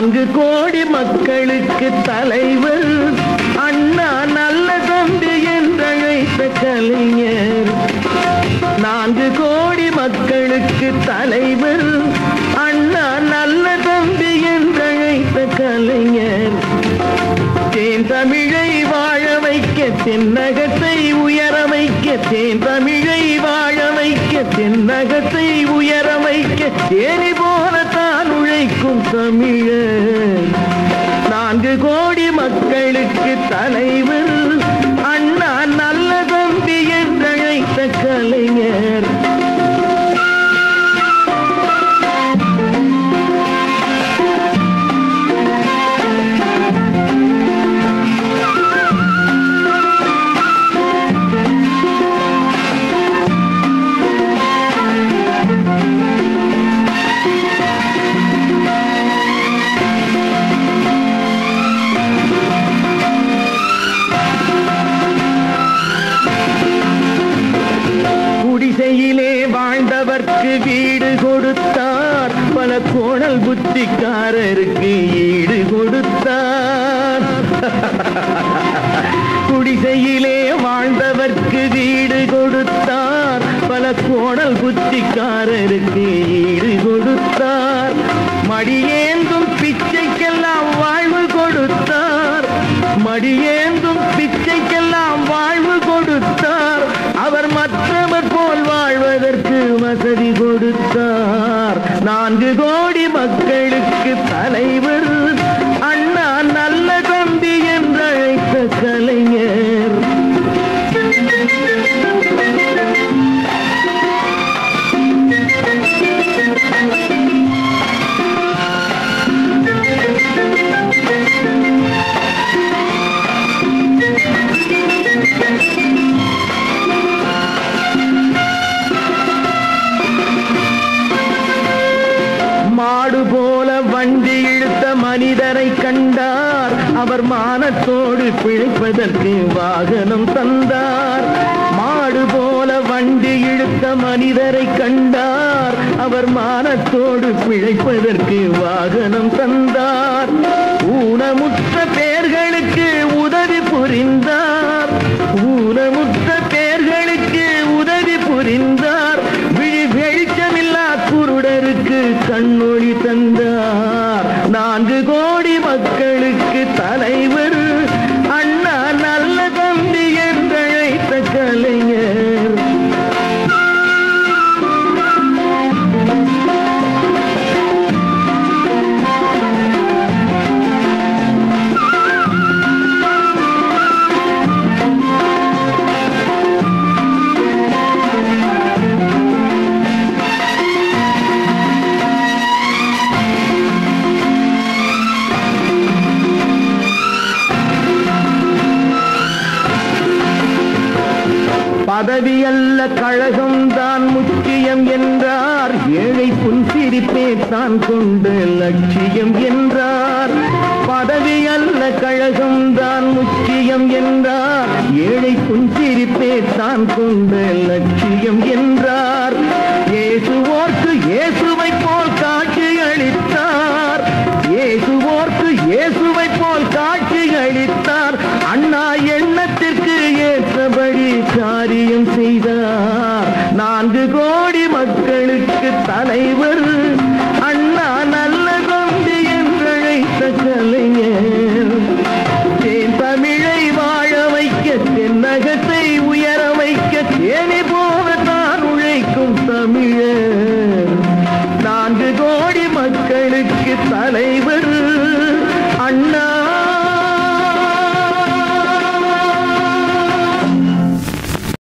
நான்கு கோடி மக்களுக்கு தலைவர் அண்ணா நல்ல தம்பி என்றழைத்த கலைஞர் நான்கு கோடி மக்களுக்கு தலைவர் அண்ணா நல்ல தம்பி என்றழைத்த கலைஞர் தேன் தமிழை வாழ வைக்க தென்னகத்தை உயர வைக்க தேன் தமிழை வாழ வைக்க தென்னகத்தை உயர வைக்க தேனி போல தான் உழைக்கும் தமிழர் நான்கு கோடி மக்களுக்கு தலைவர் அண்ணா நல்ல தம்பி என்றழைத்த கலைஞர் குடிசையிலே வாழ்ந்தவர்க்கு வீடு கொடுத்தார் பல கோணல் புத்திக்காரருக்கு ஈடு கொடுத்தார் குடிசையிலே வாழ்ந்தவர்க்கு வீடு கொடுத்தார் பல கோணல் புத்திக்காரருக்கு ஈடு கொடுத்தார் மடியேந்தும் பிச்சைக்கெல்லாம் வாழ்வு கொடுத்தார் மடியேந்தும் பிச்சைக்கெல்லாம் வாழ்வு கொடுத்தார் அவர் மற்றவர் போல் வாழ்வதற்கு வசதி கொடுத்தார் நான்கு கோடி மக்களுக்கு தலைவர் அண்ணா நல்ல தம்பி என்றழைத்த கலைஞர் மாடு போல வண்டி இழுத்த மனிதரை கண்டார் அவர் மானத்தோடு பிழைப்பதற்கு வாகனம் தந்தார் மாடு போல வண்டி இழுத்த மனிதரை கண்டார் அவர் மானத்தோடு பிழைப்பதற்கு வாகனம் தந்தார் ஊனமுற்ற பேர்களுக்கு உதவி புரிந்தார் ஊனமுற்ற பேர்களுக்கு உதவி புரிந்தார் விழி வெளிச்சமில்லா குருடருக்கு கண்ணொளி தந்தார் நான்கு கோடி மக்களுக்கு தலைவர் அண்ணா நல்ல தம்பி என்றழைத்த கலைஞர் பதவி அல்ல கழகம் தான் முக்கியம் என்றார் ஏழை புன்சிரிப்பே தான் கொண்டு லட்சியம் என்றார் பதவி அல்ல கழகம் தான் முக்கியம் என்றார் ஏழை புன்சிரிப்பே தான் கொண்டு லட்சியம் என்றார் இயேசுவோர்க்கு இயேசுவை போல் காட்சி அளித்தார் இயேசுவோர்க்கு இயேசுவை போல் காட்சி அளித்தார் அண்ணா எண்ணத்திற்கு ஏற்றபடி காரியம் செய்தார் நான்கு கோடி மக்களுக்கு தலைவர் அண்ணா நல்ல தம்பி என்றழைத்த கலைஞர் தேன் தமிழை வாழ வைக்க தென்னகத்தை உயர வைக்க தேனி போல தான் உழைக்கும் தமிழர் நான்கு கோடி மக்களுக்கு தலைவர் அண்ணா